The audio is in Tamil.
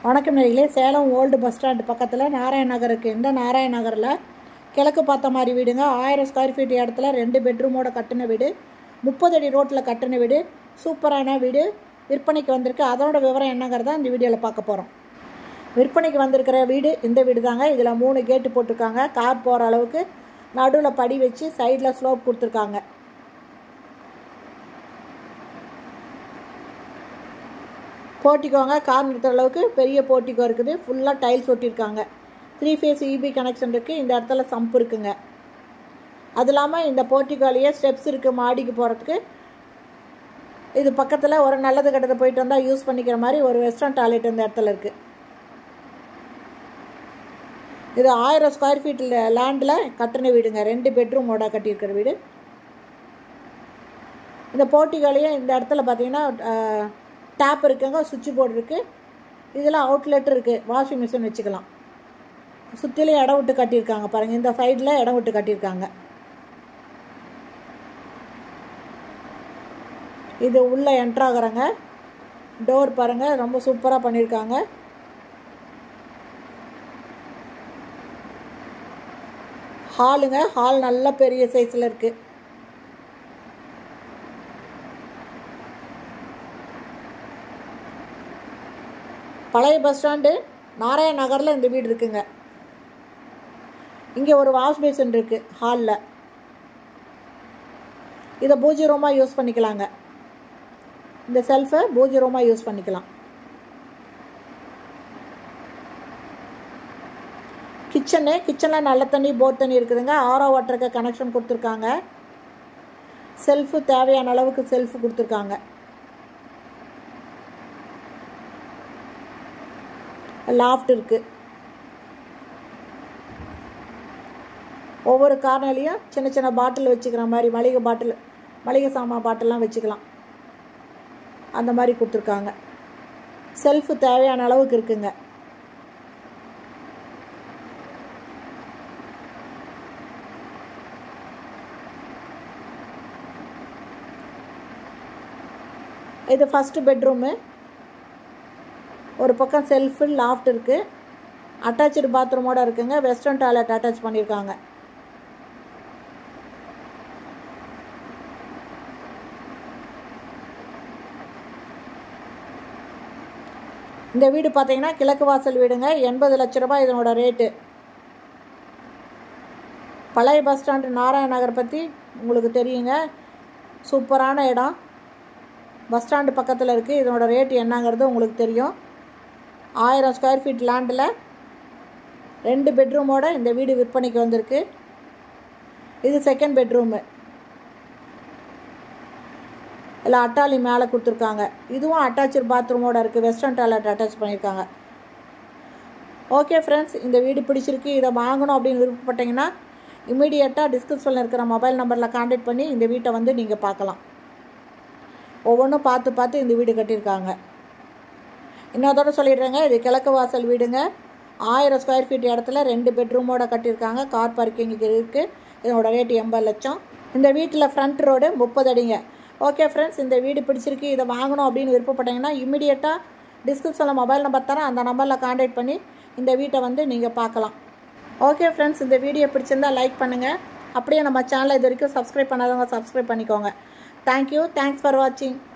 வணக்கம் நேர்களே சேலம் ஓல்டு பஸ் ஸ்டாண்ட் பக்கத்தில் நாராயண நகர் இருக்குது இந்த நாராயண நகரில் கிழக்கு பார்த்த மாதிரி வீடுங்க ஆயிரம் ஸ்கொயர் ஃபீட் இடத்துல ரெண்டு பெட்ரூமோட கட்டின வீடு முப்பது அடி ரோட்டில் கட்டின வீடு சூப்பரான வீடு விற்பனைக்கு வந்திருக்கு அதோட விவரம் என்னங்கிறத இந்த வீடியோவில் பார்க்க போகிறோம் விற்பனைக்கு வந்திருக்கிற வீடு இந்த வீடு தாங்க இதில் மூணு கேட்டு போட்டிருக்காங்க கார் போகிற அளவுக்கு நடுவில் படி வச்சு சைடில் ஸ்லோப் கொடுத்துருக்காங்க போர்ட்டிக்கோங்க கார் நிறுத்துற அளவுக்கு பெரிய போர்ட்டிக்கோ இருக்குது ஃபுல்லாக டைல்ஸ் ஒட்டியிருக்காங்க த்ரீ ஃபேஸ் இபி கனெக்ஷன் இருக்குது இந்த இடத்துல சம்ப் இருக்குங்க அது இல்லாமல் இந்த போர்ட்டிக்கோலேயே ஸ்டெப்ஸ் இருக்குது மாடிக்கு போகிறதுக்கு இது பக்கத்தில் ஒரு நல்லது கெட்டது போயிட்டு வந்தால் யூஸ் பண்ணிக்கிற மாதிரி ஒரு வெஸ்டர்ன் டாய்லெட் இந்த இடத்துல இருக்குது இது ஆயிரம் ஸ்கொயர் ஃபீட் லேண்டில் கட்டின வீடுங்க ரெண்டு பெட்ரூமோட கட்டியிருக்கிற வீடு இந்த போர்ட்டிகோலையே இந்த இடத்துல பார்த்தீங்கன்னா டேப் இருக்குங்க சுவிட்ச் போர்டு இருக்குது இதில் அவுட்லெட் இருக்குது வாஷிங் மிஷின் வச்சுக்கலாம் சுற்றிலும் இடம் விட்டு கட்டியிருக்காங்க பாருங்கள் இந்த சைடில் இடம் விட்டு கட்டியிருக்காங்க இது உள்ளே என்ட்ராகிறங்க டோர் பாருங்கள் ரொம்ப சூப்பராக பண்ணியிருக்காங்க ஹாலுங்க ஹால் நல்ல பெரிய சைஸில் இருக்குது பழைய பஸ் ஸ்டாண்டு நாராயண நகரில் இந்த வீடு இருக்குங்க இங்கே ஒரு வாஷ் பேசின் இருக்குது ஹாலில் இதை பூஜை ரூமாக யூஸ் பண்ணிக்கலாங்க இந்த செல்ஃபை பூஜை ரூமாக யூஸ் பண்ணிக்கலாம் கிச்சனு கிச்சனில் நல்ல தண்ணி போர் தண்ணி இருக்குதுங்க ஆரோ வாட்டருக்கு கனெக்ஷன் கொடுத்துருக்காங்க செல்ஃபு தேவையான அளவுக்கு செல்ஃபு கொடுத்துருக்காங்க லாஃப்ட் இருக்குது ஒவ்வொரு கார்னர்லேயும் சின்ன சின்ன பாட்டில் வச்சுக்கிற மாதிரி மளிகை பாட்டில் மளிகை சாமான் பாட்டிலாம் வச்சுக்கலாம் அந்த மாதிரி கொடுத்துருக்காங்க செல்ஃபு தேவையான அளவுக்கு இருக்குங்க இது ஃபஸ்ட்டு பெட்ரூமு ஒரு பக்கம் செல்ஃபு லாஃப்ட் இருக்குது அட்டாச்சு பாத்ரூமோடு இருக்குங்க வெஸ்டர்ன் டாய்லெட் அட்டாச் பண்ணியிருக்காங்க இந்த வீடு பார்த்தீங்கன்னா கிழக்கு வாசல் வீடுங்க எண்பது லட்ச ரூபாய் இதனோட ரேட்டு பழைய பஸ் ஸ்டாண்டு நாராயண நகர் பற்றி உங்களுக்கு தெரியுங்க சூப்பரான இடம் பஸ் ஸ்டாண்டு பக்கத்தில் இருக்குது இதனோட ரேட்டு என்னங்கிறது உங்களுக்கு தெரியும் ஆயிரம் ஸ்கொயர் ஃபீட் லேண்டில் ரெண்டு பெட்ரூமோட இந்த வீடு விற்பனைக்கு வந்திருக்கு இது செகண்ட் பெட்ரூமு இல்லை அட்டாலி மேலே கொடுத்துருக்காங்க இதுவும் அட்டாச்சு பாத்ரூமோட இருக்குது வெஸ்டர்ன் டாய்லெட் அட்டாச் பண்ணியிருக்காங்க ஓகே ஃப்ரெண்ட்ஸ் இந்த வீடு பிடிச்சிருக்கு இதை வாங்கணும் அப்படின்னு விருப்பப்பட்டீங்கன்னா இமீடியட்டாக டிஸ்கிரிப்ஷனில் இருக்கிற மொபைல் நம்பரில் காண்டாக்ட் பண்ணி இந்த வீட்டை வந்து நீங்கள் பார்க்கலாம் ஒவ்வொன்றும் பார்த்து பார்த்து இந்த வீடு கட்டியிருக்காங்க இன்னொருத்தோட சொல்லிடுறேங்க இது கிழக்கு வாசல் வீடுங்க ஆயிரம் ஸ்கொயர் ஃபீட் இடத்துல ரெண்டு பெட்ரூமோட கட்டியிருக்காங்க கார் பார்க்கிங் இருக்குது இதனோட ரேட் எண்பது லட்சம் இந்த வீட்டில் ஃப்ரண்ட் ரோடு முப்பது அடிங்க ஓகே ஃப்ரெண்ட்ஸ் இந்த வீடு பிடிச்சிருக்கு இதை வாங்கணும் அப்படின்னு விருப்பப்பட்டீங்கன்னா இமீடியட்டாக டிஸ்கிரிப்ஷனில் மொபைல் நம்பர் தரேன் அந்த நம்பரில் காண்டாக்ட் பண்ணி இந்த வீட்டை வந்து நீங்கள் பார்க்கலாம் ஓகே ஃப்ரெண்ட்ஸ் இந்த வீடியோ பிடிச்சிருந்தால் லைக் பண்ணுங்கள் அப்படியே நம்ம சேனலை இது வரைக்கும் சப்ஸ்கிரைப் பண்ணாதவங்க சப்ஸ்கிரைப் பண்ணிக்கோங்க தேங்க்யூ தேங்க்ஸ் ஃபார் வாட்சிங்